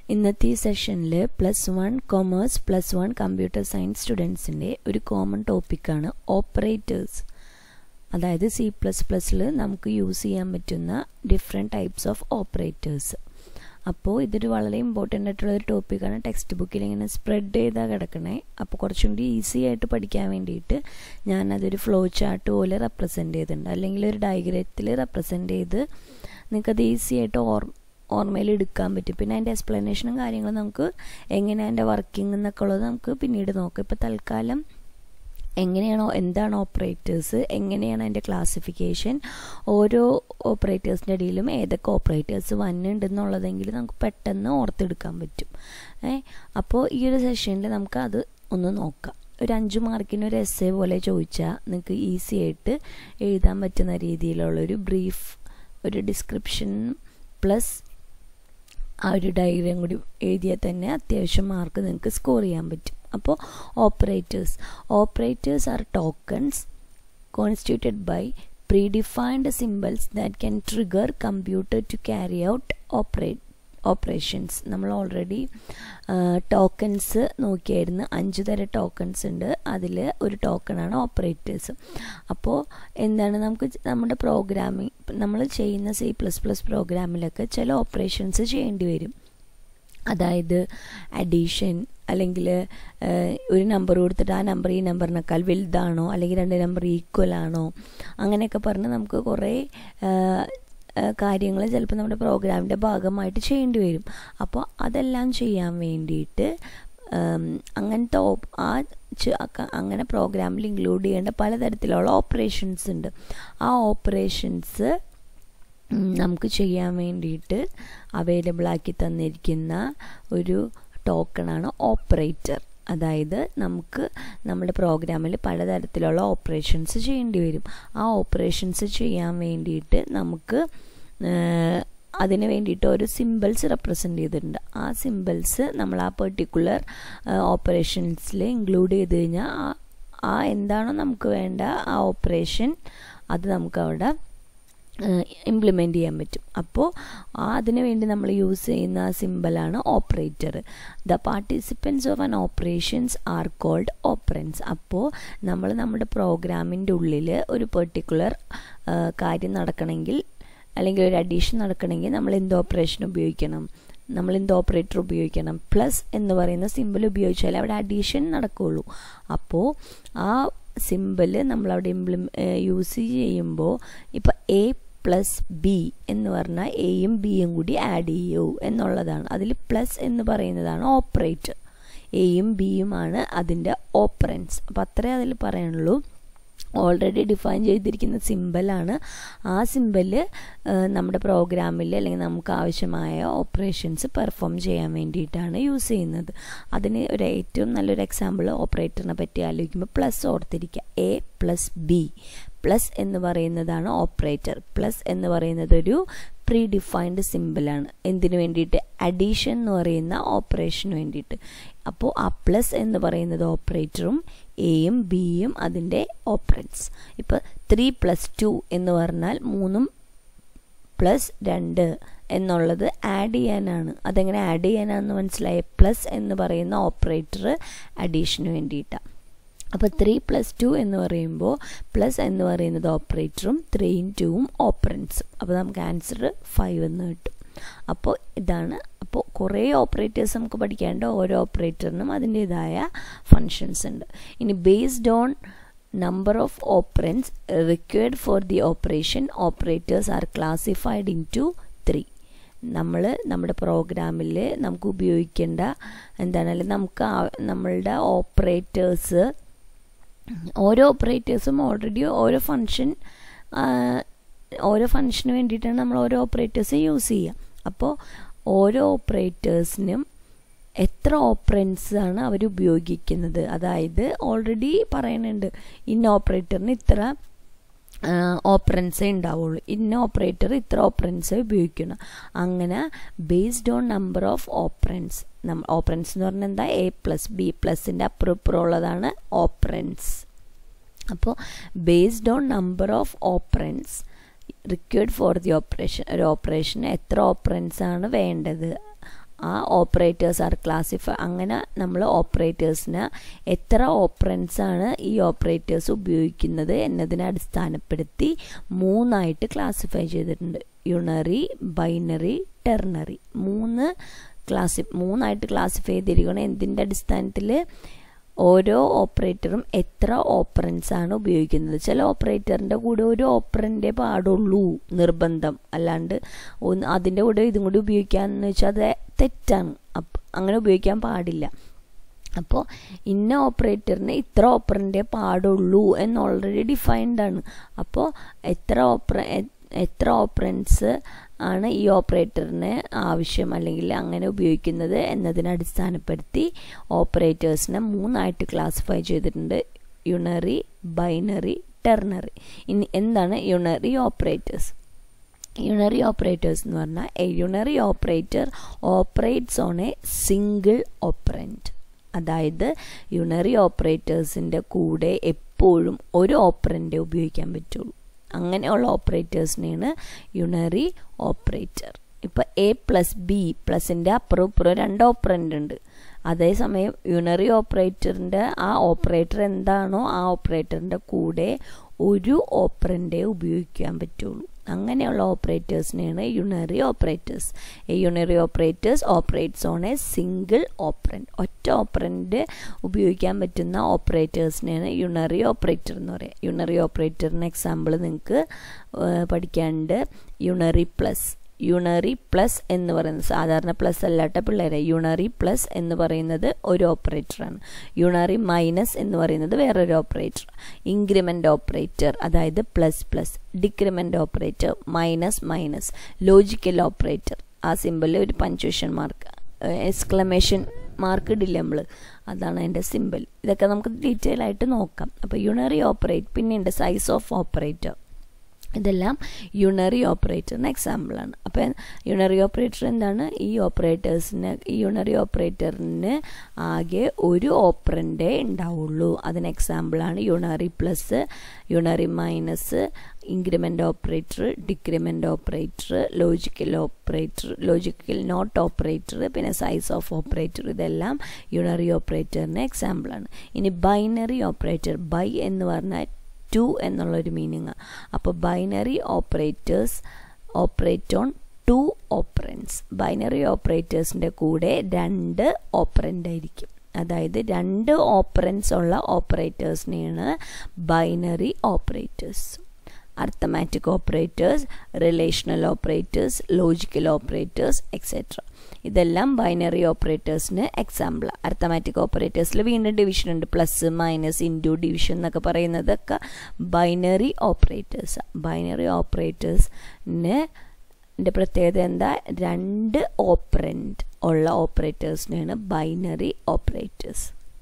ഇന്നത്തെ ഈ സെഷനിൽ plus one commerce plus one computer science സ്റ്റുഡൻസിൻ്റെ ഒരു കോമൺ ടോപ്പിക്കാണ് ഓപ്പറേറ്റേഴ്സ് അതായത് സി പ്ലസ് പ്ലസ്സിൽ നമുക്ക് യൂസ് ചെയ്യാൻ പറ്റുന്ന ഡിഫറെൻറ്റ് ടൈപ്സ് ഓഫ് ഓപ്പറേറ്റേഴ്സ് അപ്പോൾ ഇതൊരു വളരെ ഇമ്പോർട്ടൻ്റ് ആയിട്ടുള്ള ഒരു ടോപ്പിക്കാണ് ടെക്സ്റ്റ് ബുക്കിൽ ഇങ്ങനെ സ്പ്രെഡ് ചെയ്താൽ കിടക്കണേ അപ്പോൾ കുറച്ചും കൂടി ഈസി ആയിട്ട് പഠിക്കാൻ വേണ്ടിയിട്ട് ഞാനതൊരു ഫ്ലോ ചാർട്ട് പോലെ റെപ്രസെൻ്റ് ചെയ്തിട്ടുണ്ട് അല്ലെങ്കിൽ ഒരു ഡയഗ്രത്തിൽ റെപ്രസെൻ്റ് ചെയ്ത് നിങ്ങൾക്കത് ഈസി ആയിട്ട് ഓർ ഓർമ്മയിൽ എടുക്കാൻ പറ്റും പിന്നെ അതിൻ്റെ എക്സ്പ്ലനേഷനും കാര്യങ്ങളും നമുക്ക് എങ്ങനെയാണ് അതിൻ്റെ വർക്കിംഗ് എന്നൊക്കെ ഉള്ളത് നമുക്ക് പിന്നീട് നോക്കാം ഇപ്പോൾ തൽക്കാലം എങ്ങനെയാണോ എന്താണ് ഓപ്പറേറ്റേഴ്സ് എങ്ങനെയാണ് അതിൻ്റെ ക്ലാസിഫിക്കേഷൻ ഓരോ ഓപ്പറേറ്റേഴ്സിൻ്റെ ഇടയിലും ഏതൊക്കെ ഓപ്പറേറ്റേഴ്സ് വന്നിട്ടുണ്ടെന്നുള്ളതെങ്കിൽ നമുക്ക് പെട്ടെന്ന് ഓർത്തെടുക്കാൻ പറ്റും ഏ അപ്പോൾ ഈ ഒരു സെഷനിൽ നമുക്ക് അത് ഒന്ന് നോക്കാം ഒരു അഞ്ച് മാർക്കിന് ഒരു എസ് എ പോലെ ചോദിച്ചാൽ നിങ്ങൾക്ക് ഈസി ആയിട്ട് എഴുതാൻ പറ്റുന്ന രീതിയിലുള്ളൊരു ബ്രീഫ് ഒരു ഡിസ്ക്രിപ്ഷൻ പ്ലസ് ആ ഒരു ഡയഗ്രാം കൂടി എഴുതിയാൽ തന്നെ അത്യാവശ്യം മാർക്ക് നിങ്ങൾക്ക് സ്കോർ ചെയ്യാൻ പറ്റും അപ്പോൾ operators operators are tokens constituted by predefined symbols that can trigger computer to carry out operate operations നമ്മൾ ഓൾറെഡി ടോക്കൺസ് നോക്കിയായിരുന്നു അഞ്ച് തരം ടോക്കൺസ് ഉണ്ട് അതിൽ ഒരു ടോക്കണാണ് ഓപ്പറേറ്റേഴ്സ് അപ്പോൾ എന്താണ് നമുക്ക് നമ്മുടെ പ്രോഗ്രാമിംഗ് നമ്മൾ ചെയ്യുന്ന സി പ്ലസ് പ്ലസ് പ്രോഗ്രാമിലൊക്കെ ചില ഓപ്പറേഷൻസ് ചെയ്യേണ്ടി വരും അതായത് അഡീഷൻ അല്ലെങ്കിൽ ഒരു നമ്പർ കൊടുത്തിട്ട് ആ നമ്പർ ഈ നമ്പറിനേക്കാൾ വലുതാണോ അല്ലെങ്കിൽ രണ്ട് നമ്പർ ഈക്വൽ ആണോ അങ്ങനെയൊക്കെ പറഞ്ഞ് നമുക്ക് കുറേ കാര്യങ്ങൾ ചിലപ്പോൾ നമ്മുടെ പ്രോഗ്രാമിൻ്റെ ഭാഗമായിട്ട് ചെയ്യേണ്ടി വരും അപ്പോൾ അതെല്ലാം ചെയ്യാൻ വേണ്ടിയിട്ട് അങ്ങനത്തെ ആ അങ്ങനെ പ്രോഗ്രാമിൽ ഇൻക്ലൂഡ് ചെയ്യേണ്ട പലതരത്തിലുള്ള ഓപ്പറേഷൻസ് ഉണ്ട് ആ ഓപ്പറേഷൻസ് നമുക്ക് ചെയ്യാൻ വേണ്ടിയിട്ട് അവൈലബിൾ ആക്കി തന്നിരിക്കുന്ന ഒരു ടോക്കണാണ് ഓപ്പറേറ്റർ അതായത് നമുക്ക് നമ്മുടെ പ്രോഗ്രാമിൽ പലതരത്തിലുള്ള ഓപ്പറേഷൻസ് ചെയ്യേണ്ടി വരും ആ ഓപ്പറേഷൻസ് ചെയ്യാൻ വേണ്ടിയിട്ട് നമുക്ക് അതിന് വേണ്ടിയിട്ട് ഒരു സിമ്പിൾസ് റെപ്രസെൻ്റ് ചെയ്തിട്ടുണ്ട് ആ സിമ്പിൾസ് നമ്മൾ ആ പെർട്ടിക്കുലർ ഓപ്പറേഷൻസിൽ ഇൻക്ലൂഡ് ചെയ്ത് കഴിഞ്ഞാൽ ആ എന്താണോ നമുക്ക് വേണ്ട ആ ഓപ്പറേഷൻ അത് നമുക്ക് അവിടെ ഇംപ്ലിമെൻ്റ് ചെയ്യാൻ പറ്റും അപ്പോൾ അതിനു വേണ്ടി നമ്മൾ യൂസ് ചെയ്യുന്ന സിമ്പിളാണ് operator the participants of an operations are called operands അപ്പോൾ നമ്മൾ നമ്മുടെ പ്രോഗ്രാമിൻ്റെ ഉള്ളിൽ ഒരു പെർട്ടിക്കുലർ കാര്യം നടക്കണമെങ്കിൽ അല്ലെങ്കിൽ ഒരു അഡീഷൻ നടക്കണമെങ്കിൽ നമ്മൾ എന്ത് ഓപ്പറേഷൻ ഉപയോഗിക്കണം നമ്മൾ എന്ത് ഓപ്പറേറ്റർ ഉപയോഗിക്കണം പ്ലസ് എന്ന് പറയുന്ന സിമ്പിൾ ഉപയോഗിച്ചാൽ അവിടെ അഡീഷൻ നടക്കുകയുള്ളൂ അപ്പോൾ ആ സിമ്പിൾ നമ്മളവിടെ ഇംപ്ലിം യൂസ് ചെയ്യുമ്പോൾ ഇപ്പോൾ എ പ്ലസ് ബി എന്ന് പറഞ്ഞാൽ എയും ബിയും കൂടി ആഡ് ചെയ്യൂ എന്നുള്ളതാണ് അതിൽ പ്ലസ് എന്ന് പറയുന്നതാണ് ഓപ്പറേറ്റർ എയും ബിയുമാണ് അതിൻ്റെ ഓപ്പറൻസ് അപ്പം അത്രേ അതിൽ പറയാനുള്ളൂ ഓൾറെഡി ഡിഫൈൻ ചെയ്തിരിക്കുന്ന സിമ്പലാണ് ആ സിമ്പല് നമ്മുടെ പ്രോഗ്രാമിൽ അല്ലെങ്കിൽ നമുക്ക് ആവശ്യമായ ഓപ്പറേഷൻസ് പെർഫോം ചെയ്യാൻ വേണ്ടിയിട്ടാണ് യൂസ് ചെയ്യുന്നത് അതിന് ഒരു ഏറ്റവും നല്ലൊരു എക്സാമ്പിൾ ഓപ്പറേറ്ററിനെ പറ്റി ആലോചിക്കുമ്പോൾ പ്ലസ് ഓർത്തിരിക്കുക എ പ്ലസ് ബി പ്ലസ് എന്ന് പറയുന്നതാണ് ഓപ്പറേറ്റർ പ്ലസ് എന്ന് പറയുന്നത് ഒരു പ്രീ ഡിഫൈൻഡ് സിമ്പിളാണ് എന്തിനു വേണ്ടിയിട്ട് അഡീഷൻ എന്ന് പറയുന്ന ഓപ്പറേഷന് വേണ്ടിയിട്ട് അപ്പോൾ ആ പ്ലസ് എന്ന് പറയുന്നത് ഓപ്പറേറ്ററും എയും ബിയും അതിൻ്റെ ഓപ്പറൻസ് ഇപ്പോൾ ത്രീ പ്ലസ് ടു എന്ന് പറഞ്ഞാൽ മൂന്നും പ്ലസ് രണ്ട് എന്നുള്ളത് ആഡ് ചെയ്യാനാണ് അതെങ്ങനെ ആഡ് ചെയ്യാനാണെന്ന് മനസ്സിലായ പ്ലസ് എന്ന് പറയുന്ന ഓപ്പറേറ്റർ അഡീഷന് വേണ്ടിയിട്ടാണ് അപ്പോൾ ത്രീ പ്ലസ് ടു എന്ന് പറയുമ്പോൾ പ്ലസ് എന്ന് പറയുന്നത് ഓപ്പറേറ്ററും ത്രീയും ടൂവും ഓപ്പറൻസും അപ്പോൾ നമുക്ക് ആൻസർ ഫൈവ് എന്ന് കിട്ടും അപ്പോൾ ഇതാണ് അപ്പോൾ കുറേ ഓപ്പറേറ്റേഴ്സ് നമുക്ക് പഠിക്കേണ്ട ഓരോ ഓപ്പറേറ്ററിനും അതിൻ്റേതായ ഫങ്ഷൻസ് ഉണ്ട് ഇനി based on number of operands required for the operation operators are classified into three നമ്മൾ നമ്മുടെ പ്രോഗ്രാമിൽ നമുക്ക് ഉപയോഗിക്കേണ്ട എന്താണ് നമുക്ക് നമ്മളുടെ ഓപ്പറേറ്റേഴ്സ് ഓരോ ഓപ്പറേറ്റേഴ്സും ഓൾറെഡി ഓരോ ഫങ്ഷൻ ഓരോ ഫങ്ഷന് വേണ്ടിയിട്ടാണ് നമ്മൾ ഓരോ ഓപ്പറേറ്റേഴ്സ് യൂസ് ചെയ്യുക അപ്പോൾ ഓരോ ഓപ്പറേറ്റേഴ്സിനും എത്ര ഓപ്പറൻസ് ആണ് അവർ ഉപയോഗിക്കുന്നത് അതായത് ഓൾറെഡി പറയുന്നുണ്ട് ഇന്ന ഓപ്പറേറ്ററിന് ഇത്ര ഓപ്പറൻസേ ഉണ്ടാവുള്ളൂ ഇന്ന ഓപ്പറേറ്റർ ഇത്ര ഓപ്പറൻസേ ഉപയോഗിക്കണം അങ്ങനെ based on number of operands operands എന്ന് പറഞ്ഞാൽ എന്താ എ പ്ലസ് ബി പ്ലസിൻ്റെ അപ്പുറം ഉള്ളതാണ് ഓപ്പറൻസ് അപ്പോൾ based on number of operands required for the operation ഒരു ഓപ്പറേഷന് എത്ര ഓപ്പറൻസ് ആണ് വേണ്ടത് ആ ഓപ്പറേറ്റേഴ്സ് ആർ ക്ലാസിഫൈ അങ്ങനെ നമ്മൾ ഓപ്പറേറ്റേഴ്സിന് എത്ര ഓപ്പറൻസ് ആണ് ഈ ഓപ്പറേറ്റേഴ്സ് ഉപയോഗിക്കുന്നത് എന്നതിനെ അടിസ്ഥാനപ്പെടുത്തി മൂന്നായിട്ട് ക്ലാസിഫൈ ചെയ്തിട്ടുണ്ട് യുണറി ബൈനറി ടെർണറി മൂന്ന് ക്ലാസി മൂന്നായിട്ട് ക്ലാസിഫൈ ചെയ്തിരിക്കണം എന്തിൻ്റെ അടിസ്ഥാനത്തിൽ ഓരോ ഓപ്പറേറ്ററും എത്ര ഓപ്പറൻസ് ആണ് ഉപയോഗിക്കുന്നത് ചില ഓപ്പറേറ്ററിൻ്റെ കൂടെ ഒരു ഓപ്പറൻ്റെ പാടുള്ളൂ നിർബന്ധം അല്ലാണ്ട് ഒന്ന് അതിൻ്റെ കൂടെ ഇതും കൂടി ഉപയോഗിക്കാമെന്ന് വെച്ചാൽ അത് തെറ്റാണ് അപ്പം അങ്ങനെ ഉപയോഗിക്കാൻ പാടില്ല അപ്പോൾ ഇന്ന ഓപ്പറേറ്ററിന് ഇത്ര ഓപ്പറിൻ്റെ പാടുള്ളൂ എന്ന് ഓൾറെഡി ഡിഫൈൻഡ് ആണ് അപ്പോൾ എത്ര ഓപ്പറ എത്ര ഓപ്പറൻസ് ആണ് ഈ ഓപ്പറേറ്ററിന് ആവശ്യം അല്ലെങ്കിൽ അങ്ങനെ ഉപയോഗിക്കുന്നത് എന്നതിനെ അടിസ്ഥാനപ്പെടുത്തി ഓപ്പറേറ്റേഴ്സിനെ മൂന്നായിട്ട് ക്ലാസിഫൈ ചെയ്തിട്ടുണ്ട് യുണറി ബൈനറി ടെർണറി ഇനി എന്താണ് യുണറി ഓപ്പറേറ്റേഴ്സ് യുണറി ഓപ്പറേറ്റേഴ്സ് എന്ന് പറഞ്ഞാൽ a unary operator operates on a single operand അതായത് യുണറി ഓപ്പറേറ്റേഴ്സിൻ്റെ കൂടെ എപ്പോഴും ഒരു ഓപ്പറൻ്റ് ഉപയോഗിക്കാൻ പറ്റുള്ളൂ അങ്ങനെയുള്ള ഓപ്പറേറ്റേഴ്സിനെയാണ് യുണറി ഓപ്പറേറ്റർ ഇപ്പോൾ എ പ്ലസ് ബി പ്ലസിൻ്റെ അപ്പുറം ഇപ്പുറം രണ്ട് ഓപ്പറൻ്റ് ഉണ്ട് അതേസമയം യുണറി ഓപ്പറേറ്ററിൻ്റെ ആ ഓപ്പറേറ്റർ എന്താണോ ആ ഓപ്പറേറ്ററിൻ്റെ കൂടെ ഒരു ഓപ്പറൻ്റേ ഉപയോഗിക്കാൻ പറ്റുള്ളൂ അങ്ങനെയുള്ള ഓപ്പറേറ്റേഴ്സിനെയാണ് യുണറി ഓപ്പറേറ്റേഴ്സ് ഈ unary operators operates on a single operand ഒറ്റ ഓപ്പറൻറ്റ് ഉപയോഗിക്കാൻ പറ്റുന്ന ഓപ്പറേറ്റേഴ്സിനെയാണ് യുണറി ഓപ്പറേറ്റർ എന്ന് പറയുക യുണറി ഓപ്പറേറ്ററിന് എക്സാമ്പിൾ നിങ്ങൾക്ക് പഠിക്കാനുണ്ട് യുണറി പ്ലസ് യുണറി പ്ലസ് എന്ന് പറയുന്നത് സാധാരണ പ്ലസ് അല്ലാത്ത പിള്ളേരെ യുണറി പ്ലസ് എന്ന് പറയുന്നത് ഒരു ഓപ്പറേറ്ററാണ് യുണറി മൈനസ് എന്ന് പറയുന്നത് വേറൊരു ഓപ്പറേറ്റർ ഇൻക്രിമെൻ്റ് ഓപ്പറേറ്റർ അതായത് plus plus decrement operator minus minus logical operator ആ സിമ്പിളിൽ ഒരു പഞ്ച്വേഷൻ മാർക്ക് എക്സ്ക്ലമേഷൻ മാർക്ക് ഇടില്ല നമ്മൾ അതാണ് അതിൻ്റെ സിമ്പിൾ ഇതൊക്കെ നമുക്ക് ഡീറ്റെയിൽ ആയിട്ട് നോക്കാം അപ്പോൾ യുണറി ഓപ്പറേറ്റ് പിന്നെയുണ്ട് സൈസ് ഓഫ് ഓപ്പറേറ്റർ ഇതെല്ലാം യുണറി ഓപ്പറേറ്ററിന് എക്സാമ്പിളാണ് അപ്പം യുണറി ഓപ്പറേറ്റർ എന്താണ് ഈ ഓപ്പറേറ്റേഴ്സിന് ഈ യുണറി ഓപ്പറേറ്ററിന് ആകെ ഒരു ഓപ്പറൻ്റേ ഉണ്ടാവുള്ളൂ അതിന് എക്സാമ്പിളാണ് unary plus unary minus increment operator decrement operator logical operator logical not operator പിന്നെ സൈസ് ഓഫ് ഓപ്പറേറ്റർ ഇതെല്ലാം യുണറി ഓപ്പറേറ്ററിന് എക്സാമ്പിളാണ് ഇനി ബൈനറി ഓപ്പറേറ്റർ ബൈ എന്ന് പറഞ്ഞാൽ ടു എന്നുള്ളൊരു മീനിങ് അപ്പോൾ binary operators operate on two operands binary ഓപ്പറേറ്റേഴ്സിൻ്റെ കൂടെ രണ്ട് ഓപ്പറൻ്റ് ആയിരിക്കും അതായത് രണ്ട് ഓപ്പറൻസ് ഉള്ള ഓപ്പറേറ്റേഴ്സിനെയാണ് binary operators arithmetic operators relational operators logical operators etcetera ഇതെല്ലാം ബൈനറി ഓപ്പറേറ്റേഴ്സിന് എക്സാമ്പിൾ അർത്ഥമാറ്റിക് ഓപ്പറേറ്റേഴ്സിൽ വീണ്ടും ഡിവിഷൻ ഉണ്ട് പ്ലസ് മൈനസ് ഇൻറ്റു ഡിവിഷൻ എന്നൊക്കെ പറയുന്നതൊക്കെ ബൈനറി ഓപ്പറേറ്റേഴ്സ് ബൈനറി ഓപ്പറേറ്റേഴ്സിന് ൻ്റെ പ്രത്യേകത എന്താ രണ്ട് ഓപ്പറൻറ്റ് ഉള്ള ഓപ്പറേറ്റേഴ്സിനെയാണ് ബൈനറി ഓപ്പറേറ്റേഴ്സ്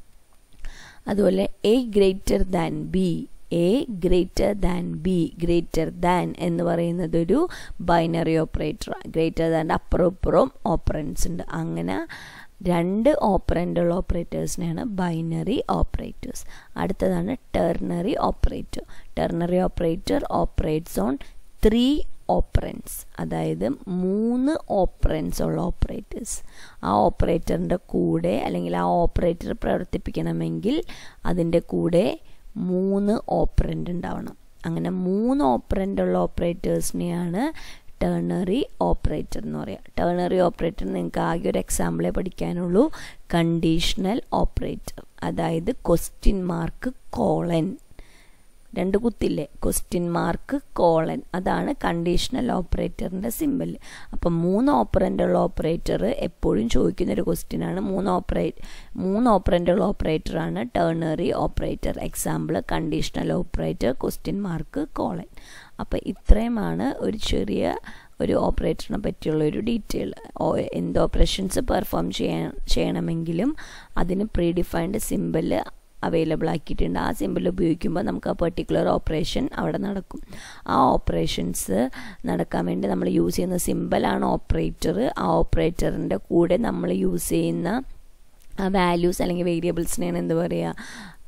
അതുപോലെ A greater than B A greater than B greater than എന്ന് പറയുന്നത് ഒരു ബൈനറി ഓപ്പറേറ്റർ ഗ്രേറ്റർ ദാൻ അപ്പുറം ഇപ്പുറം ഓപ്പറൻസ് ഉണ്ട് അങ്ങനെ രണ്ട് ഓപ്പറൻ്റുള്ള ഓപ്പറേറ്റേഴ്സിനെയാണ് ബൈനറി ഓപ്പറേറ്റേഴ്സ് അടുത്തതാണ് ternary operator ternary operator operates on three operands അതായത് മൂന്ന് ഓപ്പറൻസ് ഉള്ള ഓപ്പറേറ്റേഴ്സ് ആ ഓപ്പറേറ്ററിൻ്റെ കൂടെ അല്ലെങ്കിൽ ആ ഓപ്പറേറ്റർ പ്രവർത്തിപ്പിക്കണമെങ്കിൽ അതിൻ്റെ കൂടെ മൂന്ന് ഓപ്പറൻ്റ് ഉണ്ടാവണം അങ്ങനെ മൂന്ന് ഓപ്പറൻ്റ് ഉള്ള ഓപ്പറേറ്റേഴ്സിനെയാണ് ടേണറി ഓപ്പറേറ്റർ എന്ന് പറയുക ടേണറി ഓപ്പറേറ്റർ നിങ്ങൾക്ക് ആകെ ഒരു എക്സാമ്പിളേ പഠിക്കാനുള്ളൂ കണ്ടീഷണൽ ഓപ്പറേറ്റർ അതായത് ക്വസ്റ്റ്യൻ മാർക്ക് കോളൻ രണ്ട് കുത്തില്ലേ ക്വസ്റ്റ്യൻ മാർക്ക് കോളൻ അതാണ് കണ്ടീഷണൽ ഓപ്പറേറ്ററിൻ്റെ സിമ്പിൾ അപ്പം മൂന്ന് ഓപ്പറൻ്റുള്ള ഓപ്പറേറ്റർ എപ്പോഴും ചോദിക്കുന്ന ഒരു ക്വസ്റ്റ്യനാണ് മൂന്ന് ഓപ്പറേറ്റ് മൂന്ന് ഓപ്പറൻ്റുള്ള ഓപ്പറേറ്ററാണ് ternary operator example conditional operator question mark colon അപ്പോൾ ഇത്രയുമാണ് ഒരു ചെറിയ ഒരു ഓപ്പറേറ്ററിനെ പറ്റിയുള്ള ഒരു ഡീറ്റെയിൽ എന്ത് ഓപ്പറേഷൻസ് പെർഫോം ചെയ്യാൻ ചെയ്യണമെങ്കിലും അതിന് പ്രീ ഡിഫൈൻഡ് സിമ്പിൾ അവൈലബിൾ ആക്കിയിട്ടുണ്ട് ആ സിമ്പിൾ ഉപയോഗിക്കുമ്പോൾ നമുക്ക് ആ പെർട്ടിക്കുലർ ഓപ്പറേഷൻ അവിടെ നടക്കും ആ ഓപ്പറേഷൻസ് നടക്കാൻ വേണ്ടി നമ്മൾ യൂസ് ചെയ്യുന്ന സിമ്പിളാണ് ഓപ്പറേറ്റർ ആ ഓപ്പറേറ്ററിൻ്റെ കൂടെ നമ്മൾ യൂസ് ചെയ്യുന്ന ആ വാല്യൂസ് അല്ലെങ്കിൽ വേരിയബിൾസിനെയാണ് എന്ത് പറയുക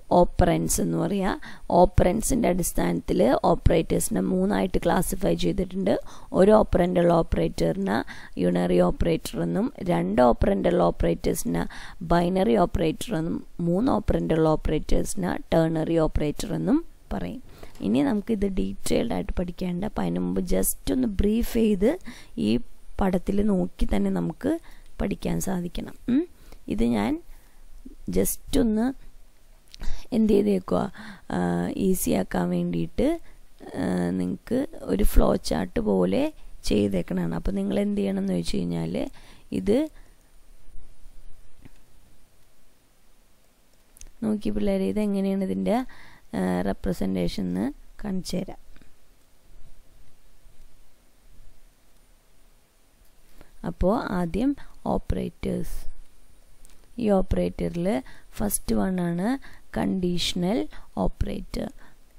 ഓപ്പറൻസ് എന്ന് പറയുക ഓപ്പറൻസിൻ്റെ അടിസ്ഥാനത്തിൽ ഓപ്പറേറ്റേഴ്സിനെ മൂന്നായിട്ട് ക്ലാസിഫൈ ചെയ്തിട്ടുണ്ട് ഒരു ഓപ്പറൻ്റുള്ള ഓപ്പറേറ്ററിന് യുണറി ഓപ്പറേറ്റർ എന്നും രണ്ട് ഓപ്പറൻ്റുള്ള ഓപ്പറേറ്റേഴ്സിന് ബൈനറി ഓപ്പറേറ്റർ എന്നും മൂന്ന് ഓപ്പറൻ്റുള്ള ഓപ്പറേറ്റേഴ്സിന് ടേണറി ഓപ്പറേറ്റർ എന്നും പറയും ഇനി നമുക്കിത് ഡീറ്റെയിൽഡ് ആയിട്ട് പഠിക്കേണ്ട അപ്പം അതിന് മുമ്പ് ജസ്റ്റ് ഒന്ന് ബ്രീഫ് ചെയ്ത് ഈ പടത്തിൽ നോക്കി തന്നെ നമുക്ക് പഠിക്കാൻ സാധിക്കണം ഇത് ഞാൻ ജസ്റ്റ് ഒന്ന് എന്ത് ചെയ്തേക്കുക ഈസി ആക്കാൻ വേണ്ടിയിട്ട് നിങ്ങൾക്ക് ഒരു ഫ്ലോ ചാർട്ട് പോലെ ചെയ്തേക്കണതാണ് അപ്പോൾ നിങ്ങൾ എന്ത് ചെയ്യണം എന്ന് വെച്ച് കഴിഞ്ഞാൽ ഇത് നോക്കി പിള്ളേരെ ഇത് എങ്ങനെയാണ് ഇതിൻ്റെ റെപ്രസെൻറ്റേഷൻ എന്ന് കാണിച്ചു തരാം അപ്പോൾ ആദ്യം ഓപ്പറേറ്റേഴ്സ് ഈ ഓപ്പറേറ്ററിൽ ഫസ്റ്റ് വൺ ആണ് കണ്ടീഷണൽ ഓപ്പറേറ്റർ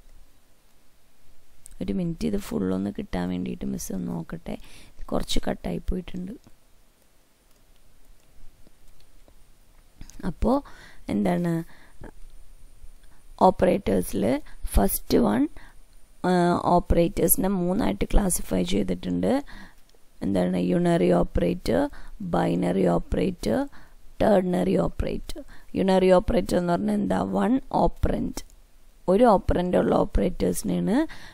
ഒരു മിനിറ്റ് ഇത് ഫുള്ളൊന്ന് കിട്ടാൻ വേണ്ടിയിട്ട് മിസ് ഒന്ന് നോക്കട്ടെ കുറച്ച് കട്ടായി പോയിട്ടുണ്ട് അപ്പോൾ എന്താണ് ഓപ്പറേറ്റേഴ്സിൽ ഫസ്റ്റ് വൺ ഓപ്പറേറ്റേഴ്സിനെ മൂന്നായിട്ട് ക്ലാസിഫൈ ചെയ്തിട്ടുണ്ട് എന്താണ് unary operator binary operator ternary operator unary operator എന്ന് പറഞ്ഞാൽ എന്താ വൺ ഓപ്പറൻറ്റ് ഒരു ഓപ്പറൻ്റ് ഉള്ള ഓപ്പറേറ്റേഴ്സിനാണ്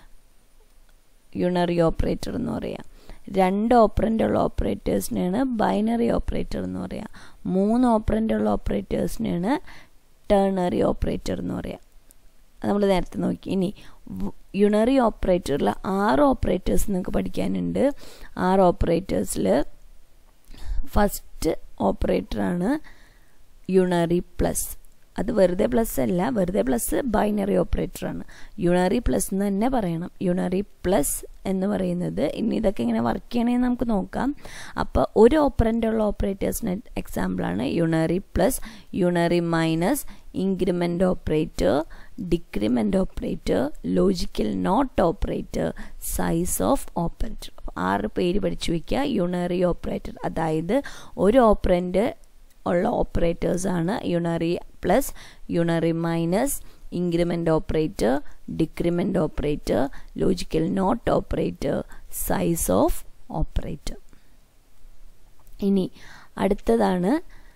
യുണറി ഓപ്പറേറ്റർ എന്ന് പറയാം രണ്ട് ഓപ്പറൻ്റ് ഉള്ള ഓപ്പറേറ്റേഴ്സിനാണ് ബൈനറി ഓപ്പറേറ്റർ എന്ന് പറയാം മൂന്ന് ഓപ്പറൻ്റ് ഉള്ള ഓപ്പറേറ്റേഴ്സിനാണ് ടേർണറി ഓപ്പറേറ്റർ എന്ന് പറയാം നമ്മൾ നേരത്തെ നോക്കി ഇനി യുണറി ഓപ്പറേറ്ററിൽ ആറ് ഓപ്പറേറ്റേഴ്സ് നിങ്ങൾക്ക് പഠിക്കാനുണ്ട് ആറ് ഓപ്പറേറ്റേഴ്സിൽ ഫസ്റ്റ് ഓപ്പറേറ്ററാണ് യുണറി പ്ലസ് അത് വെറുതെ പ്ലസ് അല്ല വെറുതെ പ്ലസ് ബൈനറി ഓപ്പറേറ്ററാണ് യുണറി പ്ലസ് എന്ന് തന്നെ പറയണം യുണറി പ്ലസ് എന്ന് പറയുന്നത് ഇനി ഇതൊക്കെ ഇങ്ങനെ വർക്ക് ചെയ്യണമെന്ന് നമുക്ക് നോക്കാം അപ്പോൾ ഒരു ഓപ്പറൻ്റ് ഉള്ള ഓപ്പറേറ്റേഴ്സിന് എക്സാമ്പിളാണ് unary plus unary minus increment operator decrement operator logical not operator size of operator ആറ് പേര് പഠിച്ചു വയ്ക്കുക യുണറി ഓപ്പറേറ്റർ അതായത് ഒരു ഓപ്പറൻ്റ് ഉള്ള ഓപ്പറേറ്റേഴ്സാണ് unary plus unary minus increment operator decrement operator logical not operator size of operator ഇനി അടുത്തതാണ്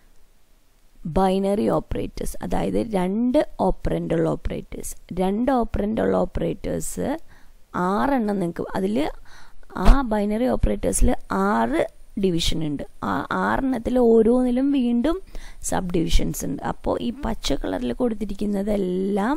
ബൈനറി ഓപ്പറേറ്റേഴ്സ് അതായത് രണ്ട് ഓപ്പറൻ്റ് ഉള്ള ഓപ്പറേറ്റേഴ്സ് രണ്ട് ഓപ്പറൻ്റ് ഉള്ള ഓപ്പറേറ്റേഴ്സ് ആറെണ്ണം നിങ്ങൾക്ക് അതിൽ ആ ബൈനറി ഓപ്പറേറ്റേഴ്സിൽ ആറ് ഡിവിഷൻ ഉണ്ട് ആ ആറെണ്ണത്തിൽ ഓരോന്നിലും വീണ്ടും സബ് ഡിവിഷൻസ് ഉണ്ട് അപ്പോൾ ഈ പച്ച കളറിൽ കൊടുത്തിരിക്കുന്നതെല്ലാം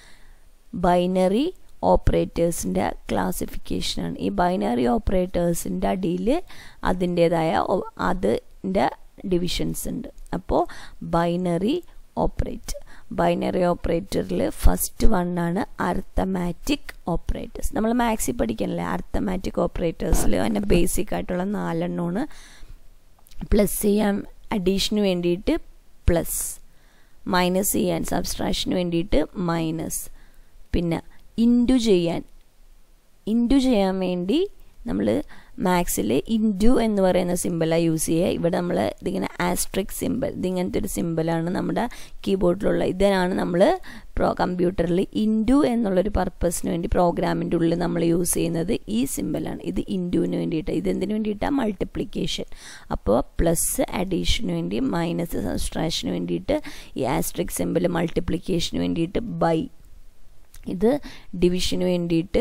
ബൈനറി ഓപ്പറേറ്റേഴ്സിൻ്റെ ക്ലാസിഫിക്കേഷനാണ് ഈ ബൈനറി ഓപ്പറേറ്റേഴ്സിൻ്റെ അടിയിൽ അതിൻ്റേതായ അതിൻ്റെ ഡിവിഷൻസ് ഉണ്ട് അപ്പോൾ ബൈനറി ഓപ്പറേറ്റർ ബൈനറി ഓപ്പറേറ്ററിൽ ഫസ്റ്റ് വൺ ആണ് അർത്തമാറ്റിക് ഓപ്പറേറ്റേഴ്സ് നമ്മൾ മാക്സി പഠിക്കണല്ലേ അർത്തമാറ്റിക് ഓപ്പറേറ്റേഴ്സിൽ അതിൻ്റെ ബേസിക് ആയിട്ടുള്ള നാലെണ്ണമാണ് പ്ലസ് ചെയ്യാൻ അഡീഷന് വേണ്ടിയിട്ട് പ്ലസ് മൈനസ് ചെയ്യാൻ സബ്സ്ട്രാക്ഷന് വേണ്ടിയിട്ട് മൈനസ് പിന്നെ ഇൻറ്റു ചെയ്യാൻ ഇൻറ്റു ചെയ്യാൻ വേണ്ടി നമ്മൾ മാത്സിൽ ഇൻറ്റു എന്ന് പറയുന്ന സിമ്പിളാണ് യൂസ് ചെയ്യുക ഇവിടെ നമ്മൾ ഇതിങ്ങനെ ആസ്ട്രിക് സിമ്പിൾ ഇതിങ്ങനത്തെ ഒരു സിമ്പിളാണ് നമ്മുടെ കീബോർഡിലുള്ള ഇതിനാണ് നമ്മൾ പ്രോ കമ്പ്യൂട്ടറിൽ ഇൻറ്റു എന്നുള്ളൊരു പർപ്പസിന് വേണ്ടി പ്രോഗ്രാമിൻ്റെ ഉള്ളിൽ നമ്മൾ യൂസ് ചെയ്യുന്നത് ഈ സിമ്പിളാണ് ഇത് ഇൻറ്റുവിന് വേണ്ടിയിട്ട് ഇത് എന്തിനു വേണ്ടിയിട്ടാണ് മൾട്ടിപ്ലിക്കേഷൻ അപ്പോൾ പ്ലസ് അഡീഷന് വേണ്ടി മൈനസ് സബ്സ്ട്രാക്ഷന് വേണ്ടിയിട്ട് ഈ ആസ്ട്രിക് സിമ്പിൾ മൾട്ടിപ്ലിക്കേഷന് വേണ്ടിയിട്ട് ബൈ ഇത് ഡിവിഷന് വേണ്ടിയിട്ട്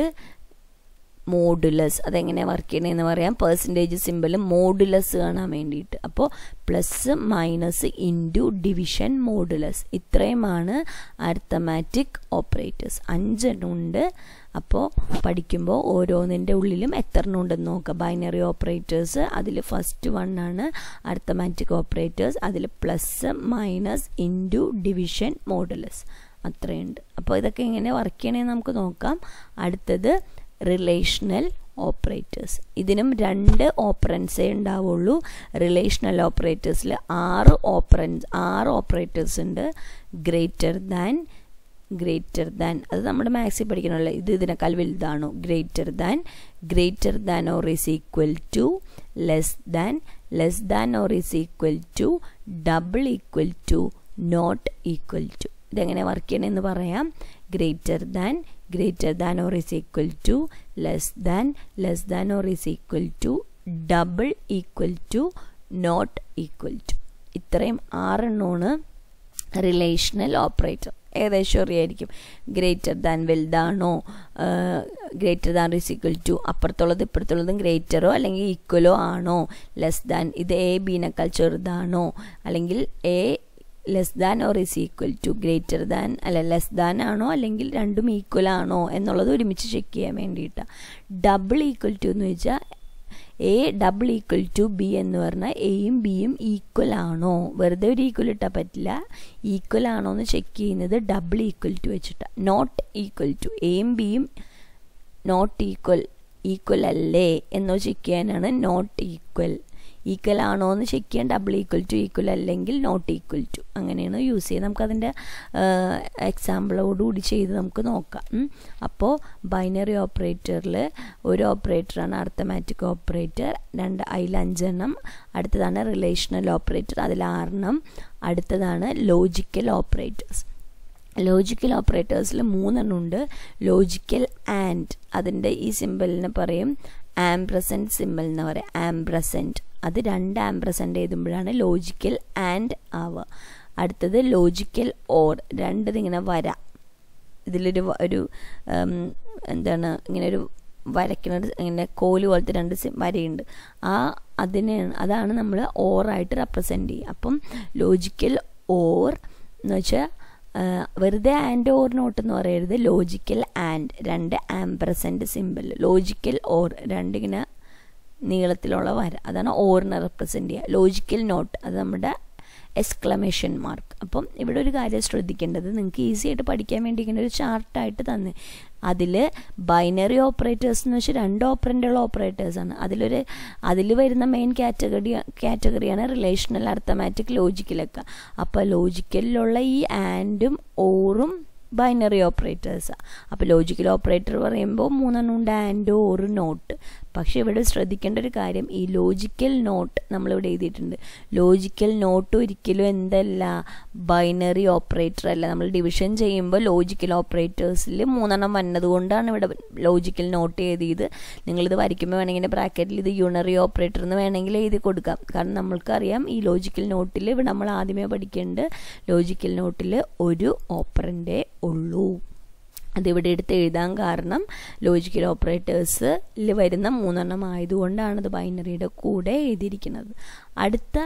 മോഡുലസ് അതെങ്ങനെ വർക്ക് ചെയ്യണമെന്ന് പറയാം പെർസെൻറ്റേജ് സിമ്പിൾ മോഡുലസ് കാണാൻ വേണ്ടിയിട്ട് അപ്പോൾ plus minus into division modulus ഇത്രയുമാണ് അർത്തമാറ്റിക് ഓപ്പറേറ്റേഴ്സ് അഞ്ചെണ്ണം ഉണ്ട് അപ്പോൾ പഠിക്കുമ്പോൾ ഓരോന്നിൻ്റെ ഉള്ളിലും എത്ര എണ്ണം ഉണ്ടെന്ന് നോക്കുക ബൈനറി ഓപ്പറേറ്റേഴ്സ് അതിൽ ഫസ്റ്റ് വൺ ആണ് അർത്തമാറ്റിക് ഓപ്പറേറ്റേഴ്സ് അതിൽ plus minus into division modulus അത്രയുണ്ട് അപ്പോൾ ഇതൊക്കെ എങ്ങനെ വർക്ക് ചെയ്യണമെന്ന് നമുക്ക് നോക്കാം അടുത്തത് റിലേഷണൽ ഓപ്പറേറ്റേഴ്സ് ഇതിനും രണ്ട് ഓപ്പറൻസേ ഉണ്ടാവുള്ളൂ റിലേഷണൽ ഓപ്പറേറ്റേഴ്സിൽ ആറ് ഓപ്പറൻസ് ആറ് ഓപ്പറേറ്റേഴ്സ് ഉണ്ട് ഗ്രേറ്റർ ദാൻ ഗ്രേറ്റർ ദാൻ അത് നമ്മുടെ മാത്സിൽ പഠിക്കണമല്ലോ ഇത് ഇതിനേക്കാൾ വലുതാണോ greater than greater than or is equal to less than less than or is equal to double equal to not equal to ഇതെങ്ങനെ വർക്ക് ചെയ്യണമെന്ന് പറയാം greater than greater than or is equal to less than less than or is equal to double equal to not equal to ഇത്രയും ആറെണ്ണമാണ് relational operator ഏകദേശം അറിയായിരിക്കും greater than വലുതാണോ greater than is equal to അപ്പുറത്തുള്ളത് ഇപ്പുറത്തുള്ളതും ഗ്രേറ്ററോ അല്ലെങ്കിൽ ഈക്വലോ ആണോ ലെസ് ദാൻ ഇത് എ ബീനേക്കാൾ ചെറുതാണോ അല്ലെങ്കിൽ A less than or is equal to greater than അല്ല ലെസ് ദാൻ ആണോ അല്ലെങ്കിൽ രണ്ടും ഈക്വൽ ആണോ എന്നുള്ളത് ഒരുമിച്ച് ചെക്ക് ചെയ്യാൻ വേണ്ടിയിട്ടാണ് ഡബിൾ ഈക്വൽ ടു എന്ന് വെച്ചാൽ A double equal to B എന്ന് പറഞ്ഞാൽ എയും ബിയും ഈക്വൽ ആണോ വെറുതെ ഒരു ഈക്വൽ ഇട്ടാൽ പറ്റില്ല ഈക്വൽ ആണോ എന്ന് ചെക്ക് ചെയ്യുന്നത് ഡബിൾ ഈക്വൽ ടു വെച്ചിട്ടാണ് നോട്ട് ഈക്വൽ ടു എയും ബിയും നോട്ട് ഈക്വൽ ഈക്വൽ അല്ലേ എന്നോ ചെക്ക് ചെയ്യാനാണ് നോട്ട് ഈക്വൽ ഈക്വൽ ആണോ എന്ന് ചെക്ക് ചെയ്യാൻ ഡബിൾ ഈക്വൽ ടു ഈക്വൽ അല്ലെങ്കിൽ നോട്ട് ഈക്വൽ ടു അങ്ങനെയാണ് യൂസ് ചെയ്യുന്നത് നമുക്കതിൻ്റെ എക്സാമ്പിളോടുകൂടി ചെയ്ത് നമുക്ക് നോക്കാം അപ്പോൾ ബൈനറി ഓപ്പറേറ്ററിൽ ഒരു ഓപ്പറേറ്ററാണ് അർത്ഥമാറ്റിക് ഓപ്പറേറ്റർ രണ്ട് അതിൽ അഞ്ചെണ്ണം അടുത്തതാണ് റിലേഷണൽ ഓപ്പറേറ്റർ അതിൽ ആറെണ്ണം അടുത്തതാണ് ലോജിക്കൽ ഓപ്പറേറ്റേഴ്സ് ലോജിക്കൽ ഓപ്പറേറ്റേഴ്സിൽ മൂന്നെണ്ണം ഉണ്ട് ലോജിക്കൽ ആൻഡ് അതിൻ്റെ ഈ സിമ്പിളിനെ പറയും ആംബ്രസൻറ്റ് സിമ്പിൾ എന്ന് പറയും ആംബ്രസൻറ്റ് അത് രണ്ട് ആംബ്രസൻറ്റ് എഴുതുമ്പോഴാണ് ലോജിക്കൽ ആൻഡ് ആവുക അടുത്തത് ലോജിക്കൽ ഓർ രണ്ടിതിങ്ങനെ വര ഇതിലൊരു ഒരു എന്താണ് ഇങ്ങനെ ഒരു വരയ്ക്കുന്നത് ഇങ്ങനെ കോല് പോലത്തെ രണ്ട് വരയുണ്ട് ആ അതിനെ അതാണ് നമ്മൾ ഓറായിട്ട് റെപ്രസെൻ്റ് ചെയ്യുക അപ്പം ലോജിക്കൽ ഓർ എന്ന് വെച്ചാൽ വെറുതെ ആൻഡ് ഓർ നോട്ട് എന്ന് പറയരുത് ലോജിക്കൽ ആൻഡ് രണ്ട് ആംബ്രസൻ്റ് സിമ്പിൾ ലോജിക്കൽ ഓർ രണ്ടിങ്ങനെ നീളത്തിലുള്ള വര അതാണ് ഓറിനെ റെപ്രസെൻ്റ് ചെയ്യുക ലോജിക്കൽ നോട്ട് അത് നമ്മുടെ എക്സ്ക്ലമേഷൻ മാർക്ക് അപ്പം ഇവിടെ ഒരു കാര്യം ശ്രദ്ധിക്കേണ്ടത് നിങ്ങൾക്ക് ഈസി ആയിട്ട് പഠിക്കാൻ വേണ്ടി ഇങ്ങനെ ഒരു ചാർട്ടായിട്ട് തന്നെ അതിൽ ബൈനറി ഓപ്പറേറ്റേഴ്സ് എന്ന് വെച്ചാൽ രണ്ട് ഓപ്പറൻ്റുള്ള ഓപ്പറേറ്റേഴ്സാണ് അതിലൊരു അതിൽ വരുന്ന മെയിൻ കാറ്റഗറി കാറ്റഗറിയാണ് റിലേഷണൽ അർത്ഥമാറ്റിക് ലോജിക്കലൊക്കെ അപ്പോൾ ലോജിക്കലിലുള്ള ഈ ആൻഡും ഓറും ബൈനറി ഓപ്പറേറ്റേഴ്സാണ് അപ്പോൾ ലോജിക്കൽ ഓപ്പറേറ്റർ പറയുമ്പോൾ മൂന്നെണ്ണം ഉണ്ട് ആൻഡ് ഓറ് നോട്ട് പക്ഷേ ഇവിടെ ശ്രദ്ധിക്കേണ്ട ഒരു കാര്യം ഈ ലോജിക്കൽ നോട്ട് നമ്മളിവിടെ എഴുതിയിട്ടുണ്ട് ലോജിക്കൽ നോട്ട് ഒരിക്കലും എന്തല്ല ബൈനറി ഓപ്പറേറ്റർ അല്ല നമ്മൾ ഡിവിഷൻ ചെയ്യുമ്പോൾ ലോജിക്കൽ ഓപ്പറേറ്റേഴ്സിൽ മൂന്നെണ്ണം വന്നതുകൊണ്ടാണ് ഇവിടെ ലോജിക്കൽ നോട്ട് എഴുതിയത് നിങ്ങളിത് വരയ്ക്കുമ്പോൾ വേണമെങ്കിൽ ബ്രാക്കറ്റിൽ ഇത് യൂണറി ഓപ്പറേറ്റർ എന്ന് വേണമെങ്കിൽ എഴുതി കൊടുക്കാം കാരണം നമ്മൾക്കറിയാം ഈ ലോജിക്കൽ നോട്ടിൽ നമ്മൾ ആദ്യമേ പഠിക്കേണ്ടത് ലോജിക്കൽ നോട്ടിൽ ഒരു ഓപ്പറൻ്റേ ഉള്ളൂ അതിവിടെ എടുത്ത് എഴുതാൻ കാരണം ലോജിക്കൽ ഓപ്പറേറ്റേഴ്സിൽ വരുന്ന മൂന്നെണ്ണം ആയതുകൊണ്ടാണ് അത് ബൈനറിയുടെ കൂടെ എഴുതിയിരിക്കുന്നത് അടുത്ത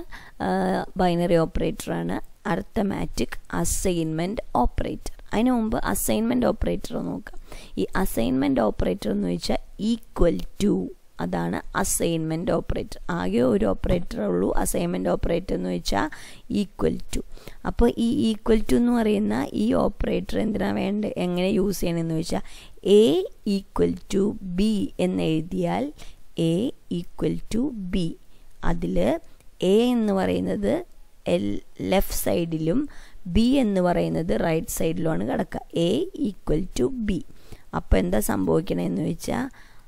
ബൈനറി ഓപ്പറേറ്ററാണ് അർത്ഥമാറ്റിക് അസൈൻമെൻറ്റ് ഓപ്പറേറ്റർ അതിന് മുമ്പ് അസൈൻമെൻറ്റ് ഓപ്പറേറ്റർ നോക്കാം ഈ അസൈൻമെൻറ്റ് ഓപ്പറേറ്റർ എന്ന് വെച്ചാൽ ഈക്വൽ ടു അതാണ് അസൈൻമെൻറ്റ് ഓപ്പറേറ്റർ ആകെ ഒരു ഓപ്പറേറ്റർ ഉള്ളൂ അസൈൻമെൻറ്റ് ഓപ്പറേറ്റർ എന്ന് വെച്ചാൽ ഈക്വൽ ടു അപ്പോൾ ഈ ഈക്വൽ ടു എന്ന് പറയുന്ന ഈ ഓപ്പറേറ്റർ എന്തിനാണ് വേണ്ടത് എങ്ങനെ യൂസ് ചെയ്യണമെന്ന് വെച്ചാൽ എ ഈക്വൽ ടു ബി എന്ന് എഴുതിയാൽ എ ഈക്വൽ ടു ബി അതിൽ എ എന്ന് പറയുന്നത് എൽ ലെഫ്റ്റ് സൈഡിലും ബി എന്ന് പറയുന്നത് റൈറ്റ് സൈഡിലുമാണ് കിടക്കുക എ ഈക്വൽ ടു ബി അപ്പോൾ എന്താ സംഭവിക്കണമെന്ന് വെച്ചാൽ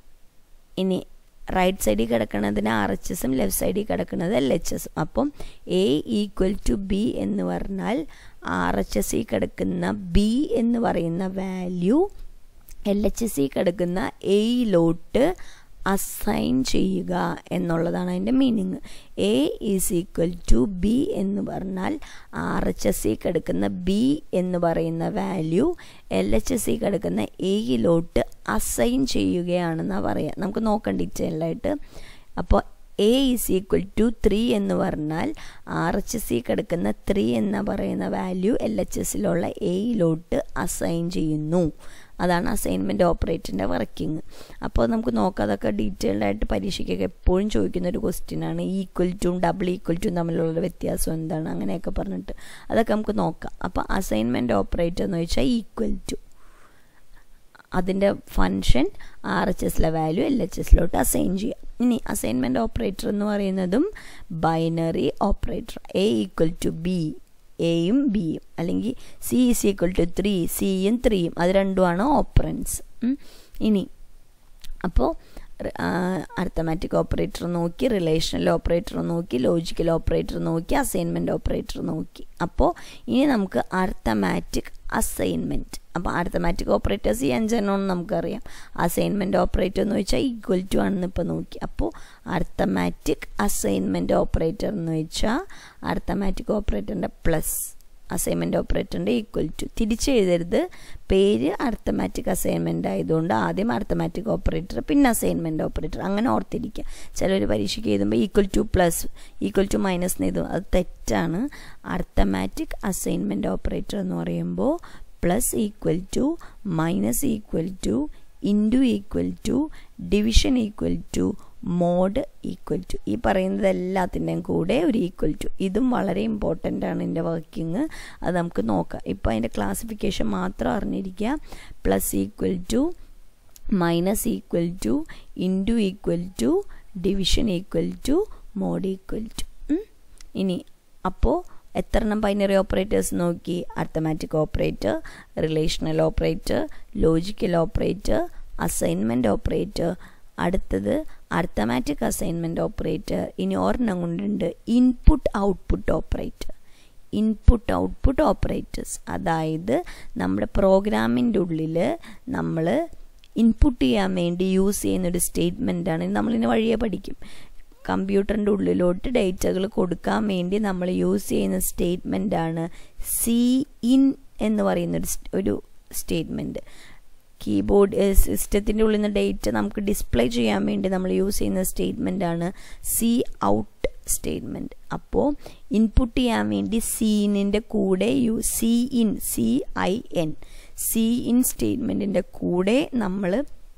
ഇനി റൈറ്റ് സൈഡിൽ കിടക്കുന്നതിന് ആർ എച്ച് എസും ലെഫ്റ്റ് സൈഡിൽ കിടക്കുന്നത് എൽ എച്ച് എസും അപ്പം എ ഈക്വൽ ടു ബി എന്ന് പറഞ്ഞാൽ ആർ എച്ച് എസിൽ കിടക്കുന്ന ബി എന്ന് പറയുന്ന വാല്യൂ എൽ എച്ച് എസിൽ കിടക്കുന്ന എയിലോട്ട് അസൈൻ ചെയ്യുക എന്നുള്ളതാണ് അതിൻ്റെ meaning A is equal to B എന്ന് പറഞ്ഞാൽ ആർ എച്ച് എസ് സി കിടക്കുന്ന ബി എന്ന് പറയുന്ന value L H S C കിടക്കുന്ന എയിലോട്ട് അസൈൻ ചെയ്യുകയാണെന്നാണ് പറയുക നമുക്ക് നോക്കാം ഡീറ്റെയിലായിട്ട് അപ്പോൾ A is equal to three എന്ന് പറഞ്ഞാൽ ആർ എച്ച് സി കിടക്കുന്ന ത്രീ എന്ന് പറയുന്ന വാല്യൂ എൽ എച്ച് എസിലുള്ള എയിലോട്ട് അസൈൻ ചെയ്യുന്നു അതാണ് അസൈൻമെൻറ്റ് ഓപ്പറേറ്ററിൻ്റെ വർക്കിംഗ് അപ്പോൾ നമുക്ക് നോക്കാം അതൊക്കെ ഡീറ്റെയിൽഡ് ആയിട്ട് പരീക്ഷയ്ക്കൊക്കെ എപ്പോഴും ചോദിക്കുന്ന ഒരു ക്വസ്റ്റ്യൻ ആണ് equal to double equal to തമ്മിലുള്ള വ്യത്യാസം എന്താണ് അങ്ങനെയൊക്കെ പറഞ്ഞിട്ട് അതൊക്കെ നമുക്ക് നോക്കാം അപ്പോൾ അസൈൻമെൻറ്റ് ഓപ്പറേറ്റർ എന്ന് വെച്ചാൽ ഈക്വൽ ടു അതിൻ്റെ ഫങ്ഷൻ ആർ എച്ച് എസിലെ വാല്യൂ എൽ എച്ച് എസിലോട്ട് അസൈൻ ചെയ്യാം ഇനി അസൈൻമെൻറ്റ് ഓപ്പറേറ്റർ എന്ന് പറയുന്നതും binary operator A equal to B എയും ബിയും അല്ലെങ്കിൽ C is equal to three സിയും ത്രീയും അത് രണ്ടുമാണ് ഓപ്പറൻസ് ഇനി അപ്പോൾ അർത്ഥമാറ്റിക് ഓപ്പറേറ്റർ നോക്കി റിലേഷണൽ ഓപ്പറേറ്റർ നോക്കി ലോജിക്കൽ ഓപ്പറേറ്റർ നോക്കി അസൈൻമെൻറ്റ് ഓപ്പറേറ്റർ നോക്കി അപ്പോൾ ഇനി നമുക്ക് അർത്ഥമാറ്റിക് അസൈൻമെൻറ്റ് അപ്പോൾ അർത്ഥമാറ്റിക് ഓപ്പറേറ്റേഴ്സ് ഈ അഞ്ചെണ്ണം നമുക്കറിയാം അസൈൻമെൻറ്റ് ഓപ്പറേറ്റർ എന്ന് വെച്ചാൽ ഈക്വൽ ടു ആണെന്ന് ഇപ്പോൾ നോക്കി അപ്പോൾ അർത്ഥമാറ്റിക് അസൈൻമെൻറ്റ് ഓപ്പറേറ്റർ എന്ന് വെച്ചാൽ അർത്ഥമാറ്റിക് ഓപ്പറേറ്ററിൻ്റെ പ്ലസ് അസൈൻമെൻറ്റ് ഓപ്പറേറ്ററിൻ്റെ ഈക്വൽ ടു തിരിച്ചെഴുതരുത് പേര് അർത്ഥമാറ്റിക് അസൈൻമെൻ്റ് ആയതുകൊണ്ട് ആദ്യം അർത്ഥമാറ്റിക് ഓപ്പറേറ്റർ പിന്നെ അസൈൻമെൻറ്റ് ഓപ്പറേറ്റർ അങ്ങനെ ഓർത്തിരിക്കുക ചിലർ പരീക്ഷയ്ക്ക് എഴുതുമ്പോൾ equal to plus equal to minus എന്ന് എഴുതും അത് തെറ്റാണ് അർത്ഥമാറ്റിക് അസൈൻമെൻറ്റ് ഓപ്പറേറ്റർ എന്ന് പറയുമ്പോൾ plus equal to minus equal to into equal to division equal to mod equal to ഈ പറയുന്നത് എല്ലാത്തിൻ്റെയും കൂടെ ഒരു ഈക്വൽ ടു ഇതും വളരെ ഇമ്പോർട്ടൻ്റ് ആണ് എൻ്റെ വർക്കിംഗ് അത് നമുക്ക് നോക്കാം ഇപ്പോൾ അതിൻ്റെ ക്ലാസിഫിക്കേഷൻ മാത്രം അറിഞ്ഞിരിക്കുക plus equal to minus equal to into equal to division equal to mod equal to ഇനി അപ്പോൾ എത്ര എണ്ണം ബൈനറി ഓപ്പറേറ്റേഴ്സ് നോക്കി arithmetic operator relational operator logical operator assignment operator അടുത്തത് അർത്ഥമാറ്റിക് അസൈൻമെൻറ്റ് ഓപ്പറേറ്റർ ഇനി ഒരെണ്ണം കൊണ്ടുണ്ട് input output operator input output operators അതായത് നമ്മുടെ പ്രോഗ്രാമിൻ്റെ ഉള്ളിൽ നമ്മൾ ഇൻപുട്ട് ചെയ്യാൻ വേണ്ടി യൂസ് ചെയ്യുന്നൊരു സ്റ്റേറ്റ്മെൻറ്റാണ് നമ്മളിതിന് വഴിയെ പഠിക്കും കമ്പ്യൂട്ടറിൻ്റെ ഉള്ളിലോട്ട് ഡേറ്റകൾ കൊടുക്കാൻ വേണ്ടി നമ്മൾ യൂസ് ചെയ്യുന്ന സ്റ്റേറ്റ്മെൻറ്റാണ് സി ഇൻ എന്ന് പറയുന്നൊരു ഒരു സ്റ്റേറ്റ്മെൻറ്റ് കീബോർഡ് സിസ്റ്റത്തിൻ്റെ ഉള്ളിൽ നിന്ന് ഡേറ്റ നമുക്ക് ഡിസ്പ്ലേ ചെയ്യാൻ വേണ്ടി നമ്മൾ യൂസ് ചെയ്യുന്ന സ്റ്റേറ്റ്മെൻ്റ് ആണ് സി ഔട്ട് സ്റ്റേറ്റ്മെൻറ്റ് അപ്പോൾ ഇൻപുട്ട് ചെയ്യാൻ വേണ്ടി സീനിൻ്റെ കൂടെ യു C in C I N C in സ്റ്റേറ്റ്മെൻറ്റിൻ്റെ കൂടെ നമ്മൾ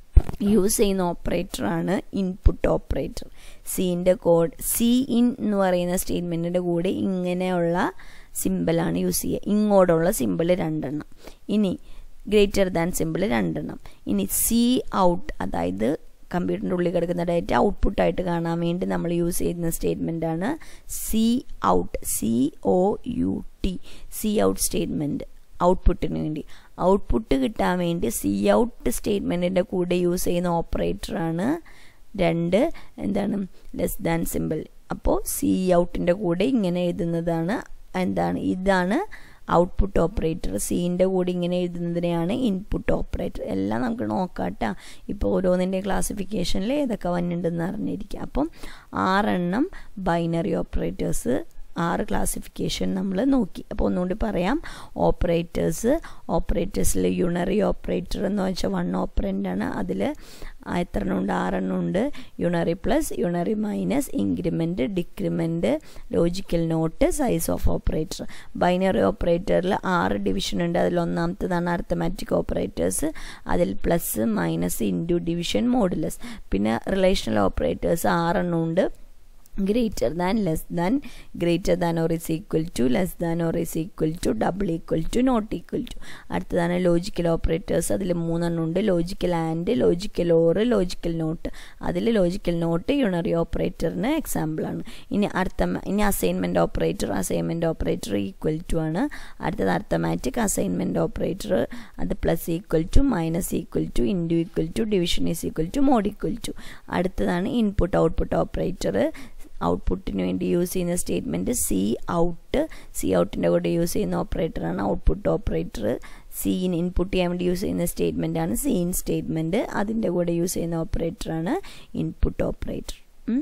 യൂസ് ചെയ്യുന്ന ഓപ്പറേറ്ററാണ് ഇൻപുട്ട് ഓപ്പറേറ്റർ സീൻ്റെ കോഡ് സി ഇൻ എന്ന് പറയുന്ന സ്റ്റേറ്റ്മെൻറ്റിൻ്റെ കൂടെ ഇങ്ങനെയുള്ള സിമ്പിളാണ് യൂസ് ചെയ്യുക ഇങ്ങോട്ടുള്ള സിമ്പിൾ രണ്ടെണ്ണം ഇനി ഗ്രേറ്റർ ദാൻ സിമ്പിൾ രണ്ടെണ്ണം ഇനി സി ഔട്ട് അതായത് കമ്പ്യൂട്ടറിൻ്റെ ഉള്ളിൽ കിടക്കുന്ന ഡേറ്റ ഔട്ട്പുട്ടായിട്ട് കാണാൻ വേണ്ടി നമ്മൾ യൂസ് ചെയ്യുന്ന സ്റ്റേറ്റ്മെൻ്റ് ആണ് C out C O U T C out statement ഔട്ട്പുട്ടിന് വേണ്ടി ഔട്ട്പുട്ട് കിട്ടാൻ വേണ്ടി സി ഔട്ട് സ്റ്റേറ്റ്മെൻറ്റിൻ്റെ കൂടെ യൂസ് ചെയ്യുന്ന ഓപ്പറേറ്ററാണ് രണ്ട് എന്താണ് ലെസ് ദാൻ സിമ്പിൾ അപ്പോൾ സി ഔട്ടിൻ്റെ കൂടെ ഇങ്ങനെ എഴുതുന്നതാണ് എന്താണ് ഇതാണ് ഔട്ട്പുട്ട് ഓപ്പറേറ്റർ സീൻ്റെ കൂടെ ഇങ്ങനെ എഴുതുന്നതിനെയാണ് ഇൻപുട്ട് ഓപ്പറേറ്റർ എല്ലാം നമുക്ക് നോക്കാട്ടോ ഇപ്പോൾ ഓരോന്നിൻ്റെ ക്ലാസിഫിക്കേഷനിൽ ഏതൊക്കെ വന്നിട്ടുണ്ടെന്ന് അറിഞ്ഞിരിക്കുക അപ്പം ആറെണ്ണം ബൈനറി ഓപ്പറേറ്റേഴ്സ് ആറ് ക്ലാസിഫിക്കേഷൻ നമ്മൾ നോക്കി അപ്പോൾ ഒന്നുകൂടി പറയാം ഓപ്പറേറ്റേഴ്സ് ഓപ്പറേറ്റേഴ്സിൽ യുണറി ഓപ്പറേറ്റർ എന്ന് വെച്ചാൽ വൺ ഓപ്പറൻ്റ് ആണ് അതിൽ എത്ര എണ്ണം ഉണ്ട് ആറെണ്ണം ഉണ്ട് unary plus unary minus increment decrement logical not size of operator binary ഓപ്പറേറ്ററിൽ ആറ് ഡിവിഷൻ ഉണ്ട് അതിൽ ഒന്നാമത്തതാണ് അർത്ഥമാറ്റിക് ഓപ്പറേറ്റേഴ്സ് അതിൽ plus minus into division modulus പിന്നെ റിലേഷണൽ ഓപ്പറേറ്റേഴ്സ് ആറെണ്ണം ഉണ്ട് greater than less than greater than or is equal to less than or is equal to double equal to not equal to അടുത്തതാണ് logical operators അതിൽ മൂന്നെണ്ണം ഉണ്ട് logical and logical or logical not അതിൽ logical not unary ഓപ്പറേറ്ററിന് എക്സാമ്പിളാണ് ഇനി അടുത്ത ഇനി assignment operator assignment operator equal to ആണ് അടുത്തത് അർത്ഥമാറ്റിക് അസൈൻമെൻറ്റ് ഓപ്പറേറ്റർ അത് plus equal to minus equal to into equal to division is equal to mod equal to അടുത്തതാണ് ഇൻപുട്ട് ഔട്ട്പുട്ട് ഓപ്പറേറ്റർ ഔട്ട്പുട്ടിന് വേണ്ടി യൂസ് ചെയ്യുന്ന സ്റ്റേറ്റ്മെൻറ്റ് സി ഔട്ട് സി ഔട്ടിൻ്റെ കൂടെ use ചെയ്യുന്ന ഓപ്പറേറ്ററാണ് ഔട്ട്പുട്ട് ഓപ്പറേറ്റർ സീൻ ഇൻപുട്ട് ചെയ്യാൻ വേണ്ടി യൂസ് ചെയ്യുന്ന സ്റ്റേറ്റ്മെൻറ്റാണ് സീൻ സ്റ്റേറ്റ്മെൻറ്റ് അതിൻ്റെ കൂടെ യൂസ് ചെയ്യുന്ന ഓപ്പറേറ്ററാണ് ഇൻപുട്ട് ഓപ്പറേറ്റർ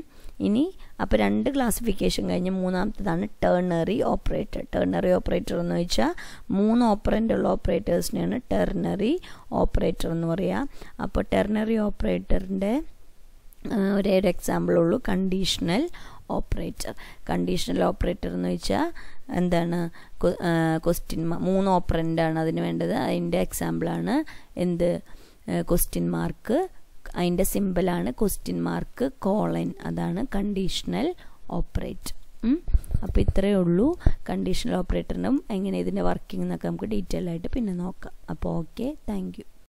ഇനി അപ്പോൾ രണ്ട് ക്ലാസിഫിക്കേഷൻ കഴിഞ്ഞ് മൂന്നാമത്തതാണ് ടേർണറി ഓപ്പറേറ്റർ ടേർണറി ഓപ്പറേറ്റർ എന്ന് വെച്ചാൽ മൂന്ന് ഓപ്പറൻ്റ് ഉള്ള ഓപ്പറേറ്റേഴ്സിനെയാണ് ടെർണറി ഓപ്പറേറ്റർ എന്ന് പറയുക അപ്പോൾ ടെർണറി ഓപ്പറേറ്ററിൻ്റെ ഒരേ ഒരു എക്സാമ്പിൾ ഉള്ളൂ കണ്ടീഷണൽ ഓപ്പറേറ്റർ കണ്ടീഷണൽ ഓപ്പറേറ്റർ എന്ന് വെച്ചാൽ എന്താണ് ക്വസ്റ്റ്യൻ മൂന്ന് ഓപ്പറൻ്റാണ് അതിന് വേണ്ടത് അതിൻ്റെ എക്സാമ്പിളാണ് എന്ത് ക്വസ്റ്റ്യൻ മാർക്ക് അതിൻ്റെ സിമ്പിളാണ് ക്വസ്റ്റ്യൻ മാർക്ക് കോളൻ അതാണ് കണ്ടീഷണൽ ഓപ്പറേറ്റർ അപ്പോൾ ഇത്രയേ ഉള്ളൂ കണ്ടീഷണൽ ഓപ്പറേറ്ററിനും എങ്ങനെ ഇതിൻ്റെ വർക്കിംഗ് എന്നൊക്കെ നമുക്ക് ഡീറ്റെയിൽ ആയിട്ട് പിന്നെ നോക്കാം അപ്പോൾ ഓക്കെ താങ്ക്